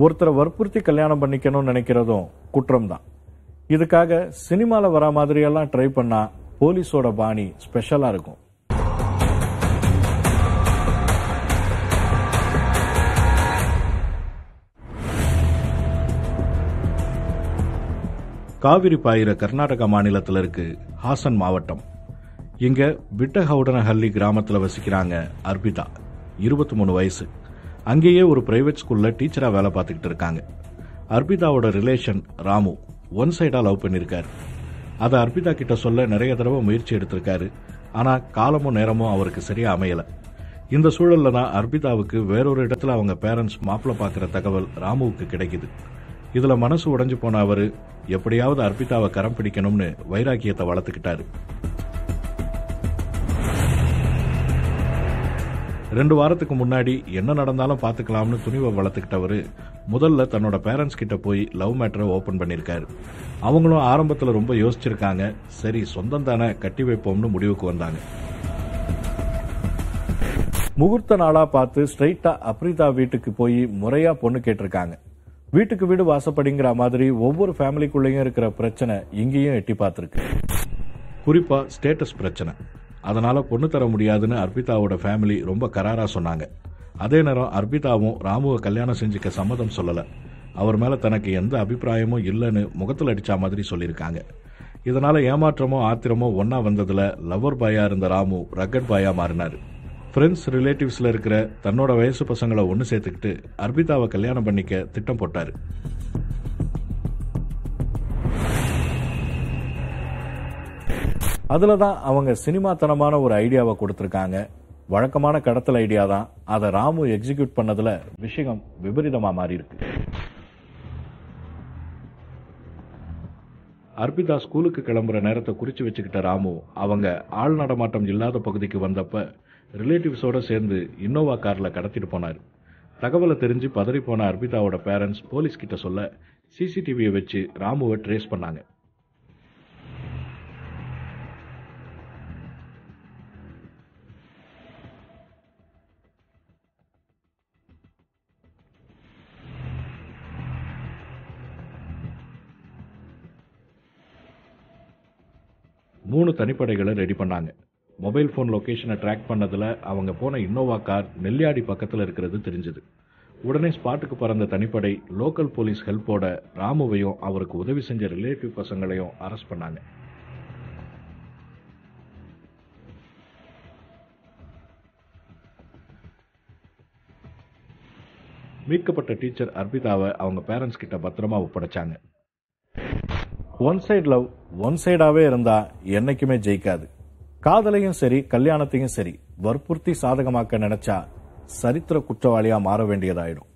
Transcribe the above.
ஒருத்தரை வற்புறுத்தி கல்யாணம் பண்ணிக்கணும்னு நினைக்கிறதும் குற்றம் தான் இதுக்காக சினிமால வர மாதிரியெல்லாம் ட்ரை பண்ணா போலீஸோட பாணி ஸ்பெஷலா இருக்கும் காவிரி பாயிர கர்நாடகா மாநிலத்தில் இருக்கு ஹாசன் மாவட்டம் இங்க விட்டஹவுடனஹள்ளி கிராமத்துல வசிக்கிறாங்க அர்பிதா இருபத்தி மூணு வயசு அங்கேயே ஒரு பிரைவேட் ஸ்கூல்ல டீச்சரா வேலை பார்த்துக்கிட்டு இருக்காங்க அர்பிதாவோட ரிலேஷன் ராமு ஒன் சைடா லவ் பண்ணிருக்காரு அதை அர்பிதா கிட்ட சொல்ல நிறைய தடவை முயற்சி எடுத்திருக்காரு ஆனா காலமும் நேரமும் அவருக்கு சரியா அமையல இந்த சூழல்ல தான் அர்பிதாவுக்கு வேறொரு இடத்துல அவங்க பேரண்ட்ஸ் மாப்பிள்ள பார்க்குற தகவல் ராமுவுக்கு கிடைக்குது இதுல மனசு உடைஞ்சு போன அவரு எப்படியாவது அர்பிதாவை கரம் பிடிக்கணும்னு வைராக்கியத்தை வளர்த்துக்கிட்டாரு ரெண்டு வாரத்துக்கு முன்னாடி என்ன நடந்தாலும் பார்த்துக்கலாம்னு துணிவை வளர்த்துக்கிட்டவரு முதல்ல தன்னோட பேரண்ட்ஸ் கிட்ட போய் லவ் மேட்டரை ஓபன் பண்ணியிருக்காரு அவங்களும் ஆரம்பத்தில் ரொம்ப யோசிச்சிருக்காங்க சரி சொந்தம் தானே கட்டி வைப்போம்னு முடிவுக்கு வந்தாங்க முகூர்த்த நாளா பார்த்து ஸ்ட்ரைட்டா அப்ரிதா வீட்டுக்கு போய் முறையா பொண்ணு கேட்டிருக்காங்க வீட்டுக்கு வீடு வாசப்படிங்கிற மாதிரி ஒவ்வொரு ஃபேமிலிக்குள்ளேயும் இருக்கிற பிரச்சனை இங்கேயும் எட்டி பார்த்துருக்கு குறிப்பா ஸ்டேட்டஸ் பிரச்சனை அதனால பொண்ணு தர முடியாதுன்னு அர்பிதாவோட ஃபேமிலி ரொம்ப கராரா சொன்னாங்க அதே நேரம் அர்பிதாவும் ராமுவை கல்யாணம் செஞ்சுக்க சம்மதம் சொல்லல அவர் மேல தனக்கு எந்த அபிப்பிராயமும் இல்லைன்னு முகத்தில் அடிச்ச மாதிரி சொல்லியிருக்காங்க இதனால ஏமாற்றமோ ஆத்திரமோ ஒன்னா வந்ததுல லவர் பாயா இருந்த ராமு ரக்கட் பாயா மாறினாரு ஃப்ரெண்ட்ஸ் ரிலேட்டிவ்ஸ்ல இருக்கிற தன்னோட வயசு பசங்களை ஒன்று சேர்த்துக்கிட்டு அர்பிதாவை கல்யாணம் பண்ணிக்க திட்டம் போட்டாரு அதுல தான் அவங்க சினிமாத்தனமான ஒரு ஐடியாவை கொடுத்திருக்காங்க வழக்கமான கடத்தல் ஐடியா தான் அதை ராமு எக்ஸிக்யூட் பண்ணதுல விஷயம் விபரீதமா மாறி இருக்கு அர்பிதா ஸ்கூலுக்கு கிளம்புற நேரத்தை குறிச்சு வச்சுக்கிட்ட ராமு அவங்க ஆள் நடமாட்டம் இல்லாத பகுதிக்கு வந்தப்ப ரிலேட்டிவ்ஸோட சேர்ந்து இன்னோவா கார்ல கடத்திட்டு போனார் தகவலை தெரிஞ்சு பதறி போன அர்பிதாவோட பேரண்ட்ஸ் போலீஸ் கிட்ட சொல்ல சிசிடிவியை வச்சு ராமுவை ட்ரேஸ் பண்ணாங்க மூணு தனிப்படைகளை ரெடி பண்ணாங்க மொபைல் ஃபோன் லொகேஷனை ட்ராக் பண்ணதுல அவங்க போன இன்னோவா கார் நெல்லியாடி பக்கத்தில் இருக்கிறது தெரிஞ்சது உடனே ஸ்பாட்டுக்கு பறந்த தனிப்படை லோக்கல் போலீஸ் ஹெல்ப்போட ராமுவையும் அவருக்கு உதவி செஞ்ச ரிலேட்டிவ் பசங்களையும் அரெஸ்ட் பண்ணாங்க மீட்கப்பட்ட டீச்சர் அர்பிதாவை அவங்க பேரண்ட்ஸ் கிட்ட பத்திரமா ஒப்படைச்சாங்க ஒன் சைடு லவ் ஒன் சைடாவே இருந்தா என்னைக்குமே ஜெயிக்காது காதலையும் சரி கல்யாணத்தையும் சரி வற்புறுத்தி சாதகமாக்க நினைச்சா சரித்திர குற்றவாளியா மாற வேண்டியதாயிடும்